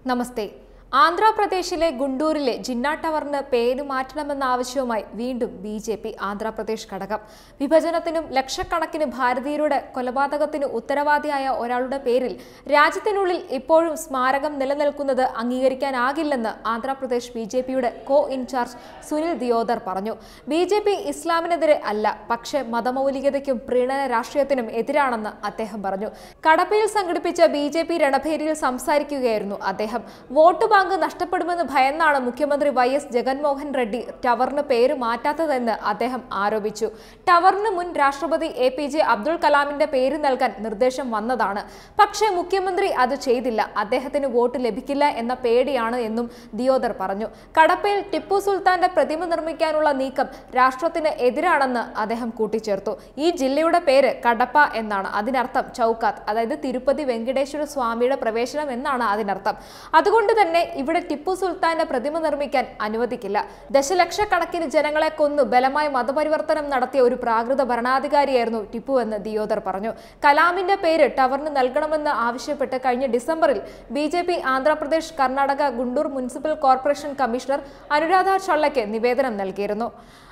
നമസ്തേ ആന്ധ്രാപ്രദേശിലെ ഗുണ്ടൂരിലെ ജിന്ന ടവറിന് പേര് മാറ്റണമെന്ന ആവശ്യവുമായി വീണ്ടും ബി ജെ പി ആന്ധ്രാപ്രദേശ് ഘടകം വിഭജനത്തിനും ലക്ഷക്കണക്കിന് ഭാരതീയരുടെ കൊലപാതകത്തിനു ഉത്തരവാദിയായ ഒരാളുടെ പേരിൽ രാജ്യത്തിനുള്ളിൽ ഇപ്പോഴും സ്മാരകം നിലനിൽക്കുന്നത് അംഗീകരിക്കാനാകില്ലെന്ന് ആന്ധ്രാപ്രദേശ് ബി ജെ പിയുടെ കോ ഇൻചാർജ് സുനിൽ ദിയോദർ പറഞ്ഞു ബി ജെ പി ഇസ്ലാമിനെതിരെ അല്ല പക്ഷേ മതമൗലികതയ്ക്കും പ്രീണന രാഷ്ട്രീയത്തിനും എതിരാണെന്ന് അദ്ദേഹം പറഞ്ഞു കടപ്പയിൽ സംഘടിപ്പിച്ച ബി ജെ പി രണഭേരിയിൽ സംസാരിക്കുകയായിരുന്നു അദ്ദേഹം വോട്ട് ബാങ്ക് നഷ്ടപ്പെടുമെന്ന് ഭയന്നാണ് മുഖ്യമന്ത്രി വൈ എസ് ജഗൻമോഹൻ റെഡ്ഡി ടവറിന് പേര് മാറ്റാത്തതെന്ന് അദ്ദേഹം ആരോപിച്ചു ടവറിന് മുൻ രാഷ്ട്രപതി എ പി ജെ അബ്ദുൾ കലാമിന്റെ പേര് നൽകാൻ നിർദ്ദേശം വന്നതാണ് പക്ഷേ മുഖ്യമന്ത്രി അത് ചെയ്തില്ല അദ്ദേഹത്തിന് വോട്ട് ലഭിക്കില്ല എന്ന പേടിയാണ് എന്നും ദിയോദർ പറഞ്ഞു കടപ്പയിൽ ടിപ്പു സുൽത്താന്റെ പ്രതിമ നിർമ്മിക്കാനുള്ള നീക്കം രാഷ്ട്രത്തിന് എതിരാണെന്ന് അദ്ദേഹം കൂട്ടിച്ചേർത്തു ഈ ജില്ലയുടെ പേര് കടപ്പ എന്നാണ് അതിനർത്ഥം ചൗക്കാത്ത് അതായത് തിരുപ്പതി വെങ്കടേശ്വര സ്വാമിയുടെ പ്രവേശനം എന്നാണ് അതിനർത്ഥം അതുകൊണ്ട് തന്നെ ഇവിടെ ടിപ്പു സുൽത്താന്റെ പ്രതിമ നിർമ്മിക്കാൻ അനുവദിക്കില്ല ദശലക്ഷക്കണക്കിന് ജനങ്ങളെ കൊന്നു ബലമായി മതപരിവർത്തനം നടത്തിയ ഒരു പ്രാകൃത ഭരണാധികാരിയായിരുന്നു ടിപ്പു എന്ന് ദിയോദർ പറഞ്ഞു കലാമിന്റെ പേര് ടവറിന് നൽകണമെന്ന് ആവശ്യപ്പെട്ട് കഴിഞ്ഞ ഡിസംബറിൽ B J P Andhra Pradesh Karnataka Guntur municipal corporation commissioner Anuradha ചൊള്ളയ്ക്ക് നിവേദനം നൽകിയിരുന്നു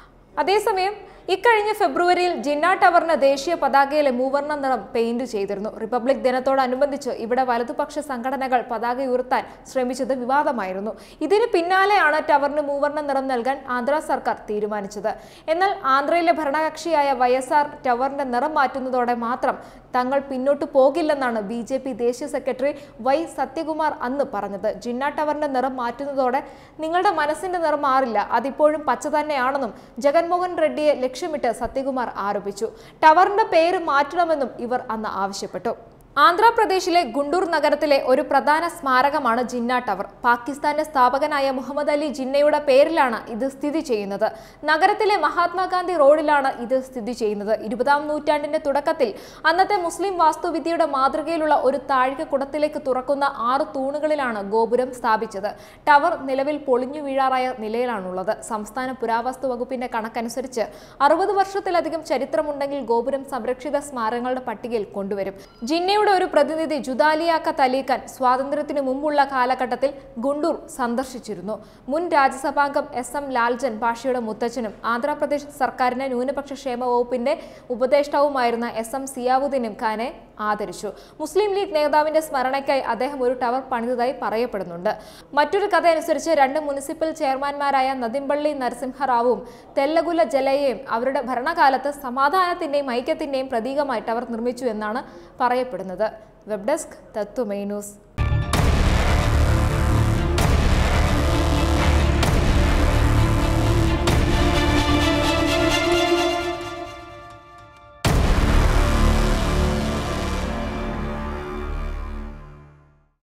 അതേസമയം ഇക്കഴിഞ്ഞ ഫെബ്രുവരിയിൽ ജിന്ന ടവറിന് ദേശീയ പതാകയിലെ മൂവർണ്ണ നിറം പെയിന്റ് ചെയ്തിരുന്നു റിപ്പബ്ലിക് ദിനത്തോടനുബന്ധിച്ച് ഇവിടെ വലതുപക്ഷ സംഘടനകൾ പതാക ഉയർത്താൻ ശ്രമിച്ചത് വിവാദമായിരുന്നു ഇതിന് പിന്നാലെയാണ് ടവറിന് മൂവർണ്ണ നിറം നൽകാൻ ആന്ധ്ര സർക്കാർ തീരുമാനിച്ചത് എന്നാൽ ആന്ധ്രയിലെ ഭരണകക്ഷിയായ വൈ എസ് ആർ ടവറിന്റെ നിറം മാറ്റുന്നതോടെ മാത്രം തങ്ങൾ പിന്നോട്ട് പോകില്ലെന്നാണ് ബി ജെ പി ദേശീയ സെക്രട്ടറി വൈ സത്യകുമാർ അന്ന് പറഞ്ഞത് ജിന്ന ടവറിന്റെ നിറം മാറ്റുന്നതോടെ നിങ്ങളുടെ മനസ്സിന്റെ നിറം മാറില്ല അതിപ്പോഴും പച്ച തന്നെയാണെന്നും ജഗൻമോഹൻ റെഡ്ഡിയെ ലക്ഷ്യമിട്ട് സത്യകുമാർ ആരോപിച്ചു ടവറിന്റെ പേര് മാറ്റണമെന്നും ഇവർ അന്ന് ആവശ്യപ്പെട്ടു ആന്ധ്രാപ്രദേശിലെ ഗുണ്ടൂർ നഗരത്തിലെ ഒരു പ്രധാന സ്മാരകമാണ് ജിന്ന ടവർ പാകിസ്ഥാന്റെ സ്ഥാപകനായ മുഹമ്മദ് അലി ജിന്നയുടെ പേരിലാണ് ഇത് സ്ഥിതി ചെയ്യുന്നത് നഗരത്തിലെ മഹാത്മാഗാന്ധി റോഡിലാണ് ഇത് സ്ഥിതി ചെയ്യുന്നത് ഇരുപതാം നൂറ്റാണ്ടിന്റെ തുടക്കത്തിൽ അന്നത്തെ മുസ്ലിം വാസ്തുവിദ്യയുടെ മാതൃകയിലുള്ള ഒരു താഴികക്കുടത്തിലേക്ക് തുറക്കുന്ന ആറ് തൂണുകളിലാണ് ഗോപുരം സ്ഥാപിച്ചത് ടവർ നിലവിൽ പൊളിഞ്ഞു വീഴാറായ നിലയിലാണുള്ളത് സംസ്ഥാന പുരാവസ്തു വകുപ്പിന്റെ കണക്കനുസരിച്ച് അറുപത് വർഷത്തിലധികം ചരിത്രമുണ്ടെങ്കിൽ ഗോപുരം സംരക്ഷിത സ്മാരകങ്ങളുടെ പട്ടികയിൽ കൊണ്ടുവരും ജിന്നയുടെ ഒരു പ്രതിനിധി ജുദാലിയാക്ക തലീക്കാൻ സ്വാതന്ത്ര്യത്തിന് മുമ്പുള്ള കാലഘട്ടത്തിൽ ഗുണ്ടൂർ സന്ദർശിച്ചിരുന്നു മുൻ രാജ്യസഭാംഗം എസ് എം ലാൽജൻ ഭാഷയുടെ മുത്തച്ഛനും ആന്ധ്രാപ്രദേശ് സർക്കാരിന്റെ ന്യൂനപക്ഷ ക്ഷേമ വകുപ്പിന്റെ ഉപദേഷ്ടാവുമായിരുന്ന എസ് എം സിയാവുദ്ദീനും ഖാനെ ആദരിച്ചു മുസ്ലിം ലീഗ് നേതാവിന്റെ സ്മരണയ്ക്കായി അദ്ദേഹം ഒരു ടവർ പണിതതായി പറയപ്പെടുന്നുണ്ട് മറ്റൊരു കഥ അനുസരിച്ച് രണ്ട് മുനിസിപ്പൽ ചെയർമാൻമാരായ നദിമ്പള്ളി നരസിംഹറാവുവും തെല്ലകുല ജലയെയും അവരുടെ ഭരണകാലത്ത് സമാധാനത്തിന്റെയും ഐക്യത്തിന്റെയും പ്രതീകമായി ടവർ നിർമ്മിച്ചു എന്നാണ് പറയപ്പെടുന്നത് വെബ് ഡെസ്ക് തത്വമൈ ന്യൂസ്